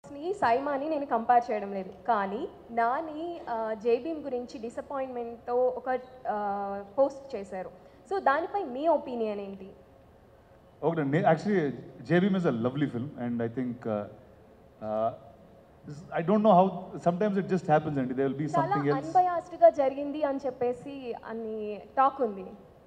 ని సైమాని నేను కంపేర్ చేయడం లేదు కానీ నాని జేబీమ్ గురించి డిసప్పాయింట్మెంట్తో ఒక పోస్ట్ చేశారు సో దానిపై మీ ఒపీనియన్ ఏంటి okay actually Jai Bhim is a lovely film and I think I don't know how sometimes it just happens అండి దే విల్ బీ చాలా సంథింగ్ ఎల్స్ అన్బయాస్డ్గా జరిగింది అని చెప్పేసి అని టాక్ ఉంది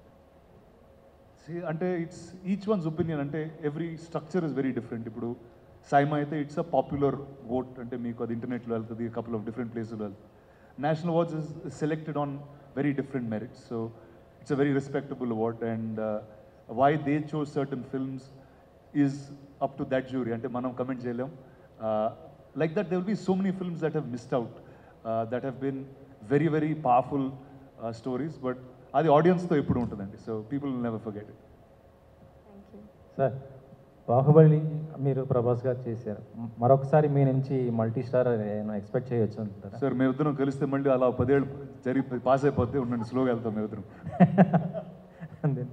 See, అంటే ఇట్స్ ఈచ్ వన్స్ ఒపీనియన్ అంటే every structure is very different ఇప్పుడు సైమా అయితే ఇట్స్ అ పాపులర్ ఓట్ అంటే మీకు అది ఇంటర్నెట్లో వెళ్తుంది కపుల్ ఆఫ్ డిఫరెంట్ ప్లేసెస్ వెళ్తుంది national awards is selected on very different merits so it's a very respectable award and why they chose certain films is up to that jury అంటే మనం comment చేయలేం like that they will be so many films that have missed out that have been very very powerful stories but అది ఆడియన్స్తో ఎప్పుడు ఉంటుందండి so people never forget it thank you sir Baahubali మీరు ప్రభాస్ గారు చేశారు మ- మరొకసారి మీ నుంచి మల్టీ స్టార్ ఏమైనా ఎక్స్పెక్ట్ చేయొచ్చు అంటారా సార్ మేమిద్దరం కలిస్తే మళ్ళీ అలా పదేళ్ళు జరిగి పాస్ అయిపోతే ఉండండి స్లోగా వెళ్తాం మేమిద్దరం అంతే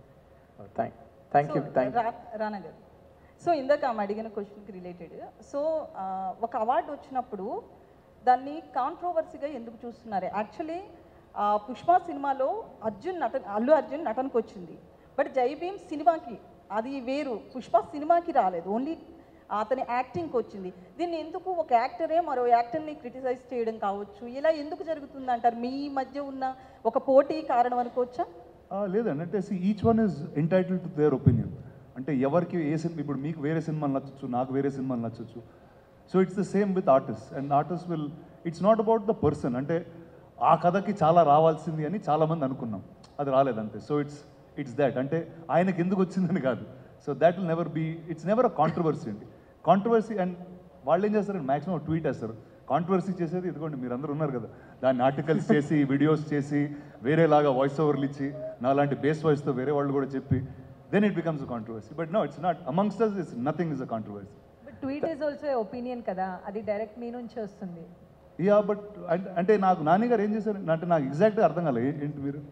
thank thank you thank Rana garu so ఇందాక ఆమె అడిగిన క్వశ్చన్కి రిలేటెడ్ సో ఒక అవార్డు వచ్చినప్పుడు దాన్ని కాంట్రోవర్సీగా ఎందుకు చూస్తున్నారు యాక్చువల్లీ పుష్ప సినిమాలో అర్జున్ నటన అల్లు అర్జున్ నటనకు వచ్చింది బట్ జై భీమ్ సినిమాకి అది వేరు పుష్ప సినిమాకి రాలేదు ఓన్లీ అతని యాక్టింగ్కి వచ్చింది దీన్ని ఎందుకు ఒక యాక్టరే మరో యాక్టర్ని క్రిటిసైజ్ చేయడం కావచ్చు ఇలా ఎందుకు జరుగుతుంది అంటారు మీ మధ్య ఉన్న ఒక పోటీ కారణం అనుకోవచ్చా ఆ, లేదండి అంటే each one is entitle to their opinion అంటే ఎవరికి ఏ సినిమా ఇప్పుడు మీకు వేరే సినిమాలు నచ్చచ్చు నాకు వేరే సినిమాలు నచ్చచ్చు so it's the same with artist and artist will it's not about the person అంటే ఆ కథకి చాలా రావాల్సింది అని చాలామంది అనుకున్నాం అది రాలేదంతే సో ఇట్స్ ఇట్స్ దాట్ అంటే ఆయనకి ఎందుకు వచ్చిందని కాదు so that will never be it's never a controversy అండి కాంట్రవర్సీ అండ్ వాళ్ళు ఏం చేస్తారండి మాక్సిమం ట్వీట్ వేస్తారు కాంట్రవర్సీ చేసేది ఇదిగోండి మీరు అందరూ ఉన్నారు కదా దాన్ని ఆర్టికల్స్ చేసి వీడియోస్ చేసి వేరేలాగా వాయిస్ ఓవర్లు ఇచ్చి నాలాంటి బేస్ వాయిస్తో వేరే వాళ్ళు కూడా చెప్పి then it becomes a controversy but no it's not amongst us it's nothing is a controversy but tweet is also opinion కదా అది డైరెక్ట్ మీ నుంచి వస్తుంది యా బట్ అంటే నాకు నాని గారు ఏం చేశారు అంటే నాకు ఎగ్జాక్ట్గా అర్థం కాలేదు ఏ- ఏంటి మీరు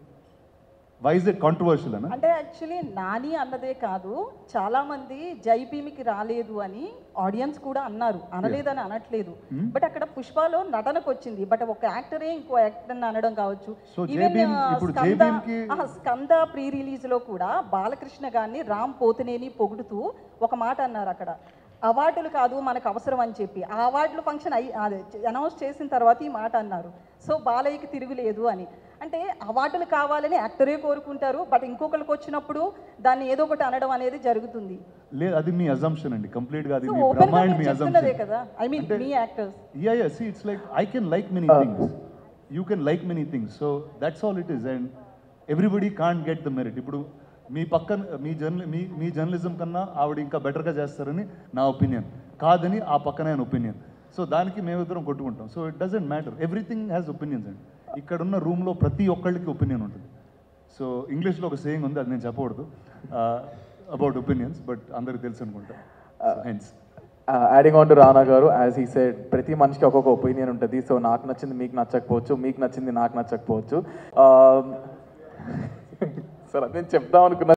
వైజ్ ఇట్ కాంట్రవర్షియల్ అన్న అంటే యాక్చువల్లీ నాని అన్నదే కాదు చాలా మంది జై భీమికి రాలేదు అని ఆడియన్స్ కూడా అన్నారు అనలేదని అనట్లేదు బట్ అక్కడ పుష్పలో నటనకు వచ్చింది బట్ ఒక యాక్టరే ఇంకో యాక్టర్ అనడం కావచ్చు So, జై ఈవెన్ భీమ్ ఇప్పుడు జై స్కంద భీమ్కి- ఆహా, స్కంద ప్రీ రిలీజ్ లో కూడా బాలకృష్ణ గారిని రామ్ పోతినేని పొగుడుతూ ఒక మాట అన్నారు అక్కడ అవార్డులు కాదు మనకు అవసరం అని చెప్పి ఆ అవార్డుల ఫంక్షన్ అయి అనౌన్స్ చేసిన తర్వాత ఈ మాట అన్నారు సో బాలయ్యకి తిరుగులేదు అని అంటే అవార్డులు కావాలని యాక్టరే కోరుకుంటారు బట్ ఇంకొకరికి వచ్చినప్పుడు దాన్ని ఏదో ఒకటి అనడం అనేది జరుగుతుంది లేదు అది మీ అజంప్షన్ అండి కంప్లీట్గా అది సో మీ ఓపెన్ భ్రమ గా అండ్ మీరు మీ చెప్తున్నదే అజంప్షన్ కదా ఐ మీన్ మీ actors Yeah, yeah. See, it's like I can like many things. You can like many things. So that's all it is. And everybody can't get the merit. ఇప్పుడు మీ పక్కన మీ జర్నలి మీ మీ journalism కన్నా ఆవిడ ఇంకా బెటర్గా చేస్తారని నా ఒపీనియన్ కాదని ఆ పక్కన ఆయన ఒపీనియన్ సో దానికి మేమిద్దరం కొట్టుకుంటాం so it doesn't matter everything has opinions అండి ఇక్కడ ఉన్న రూమ్లో ప్రతి ఒక్కళ్ళకి ఒపీనియన్ ఉంటుంది సో ఇంగ్లీష్లో ఒక సేయింగ్ ఉంది అది నేను చెప్పకూడదు అబౌట్ ఒపీనియన్స్ బట్ అందరికి తెలుసు అనుకుంటా hence adding on to Rana garu as ఈ సెడ్ ప్రతి మనిషికి ఒక్కొక్క ఒపీనియన్ ఉంటుంది సో నాకు నచ్చింది మీకు నచ్చకపోవచ్చు మీకు నచ్చింది నాకు నచ్చకపోవచ్చు సరే నేను చెప్దాం అనుకున్న